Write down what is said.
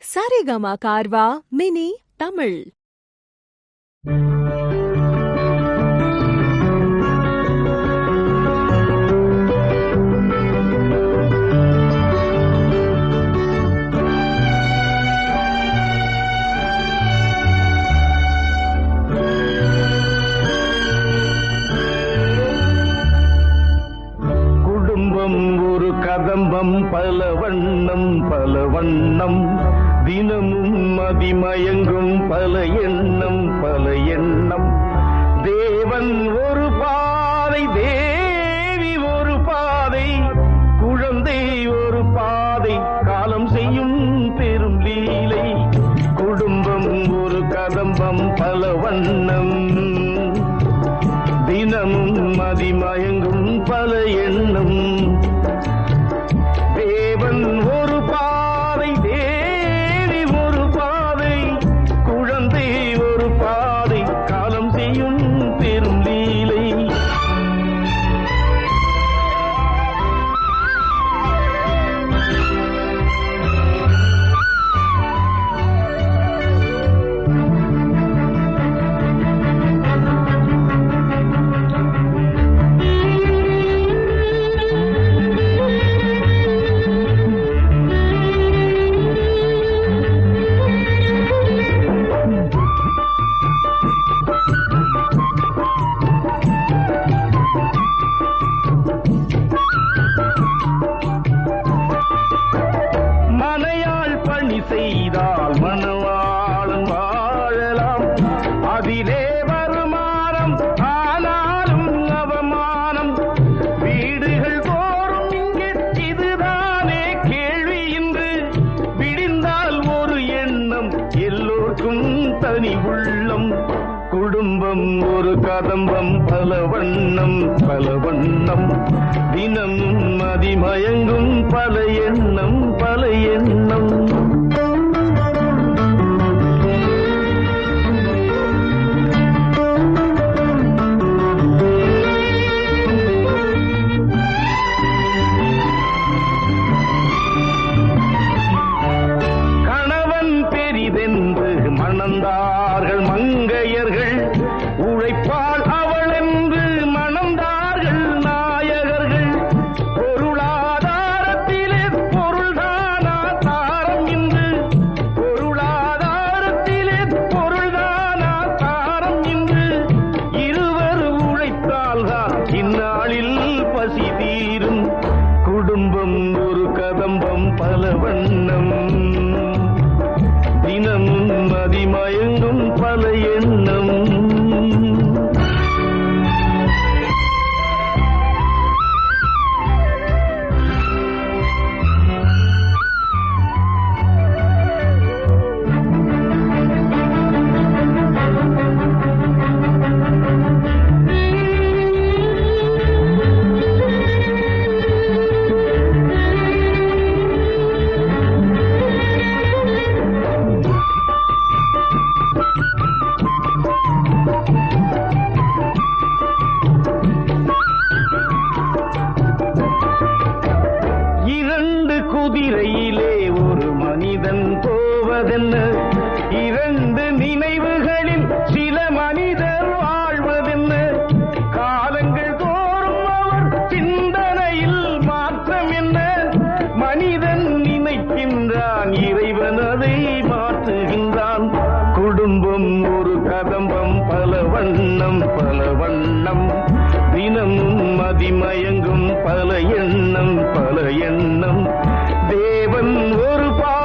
Saregama கார்வா mini Tamil குடும்பம் ஒரு கதம்பம் பல வண்ணம் பல வண்ணம் தினமும் மதிமயங்கும் பல எண்ணம் பல எண்ணம் தேவன் ஒரு பாதை தேவி ஒரு பாதை குழந்தை ஒரு பாதை காலம் செய்யும் பெரும் லீலை குடும்பம் ஒரு கதம்பம் பல வண்ணம் தினமும் மதிமயங்கும் பல எண்ணம் தேவன் ஒரு பாதை தேவி ஒரு பாதை குழந்தை ஒரு பாதை காலம் செய்யும் பெரும் லீலை மனையாள் பணி செய்தால் மணவாளன் வாழலாம் அதிலே வருமானம் ஆனாலும் அவமானம் வீடுகள் தோறும் இங்கே இதுதானே கேள்வி இன்று விடிந்தால் ஒரு எண்ணம் எல்லோருக்கும் தனி உள்ளம் குடும்பம் ஒரு கதம்பம் பல வண்ணம் பல வண்ணம் தினமும் மதிமயங்கும் பல எண்ணம் பல எண்ணம் கணவன் பெரிதென்று மணந்தார்கள் மங்கையர்கள் உழைப்பால் அவள் என்று மணந்தார்கள் நாயகர்கள் பொருளாதாரத்திலே பொருள்தானா தாரம் இன்று பொருளாதாரத்திலே பொருள்தானா தாரம் இன்று இருவர் உழைத்தால்தான் இந்நாளில் பசி தீரும் குடும்பம் ஒரு கதம்பம் பல வண்ணம் தினமும் மதிமயங்கும் பல எண்ணம் இரண்டு குதிரையிலே ஒரு மனிதன் போவதென்ன இரண்டு நினைவுகளில் சில மனிதர் வாழ்வதென்ன காலங்கள் தோறும் அவர் சிந்தனையில் மாற்றம் என்ன மனிதன் நினைக்கின்றான் இறைவன் அதை மாற்றுகின்றான் குடும்பம் ஒரு கதம்பம் பல வண்ணம் பல வண்ணம் தினமும் மதிமயங்கும் பல எண்ணம் பல எண்ணம் தேவன் ஒரு பா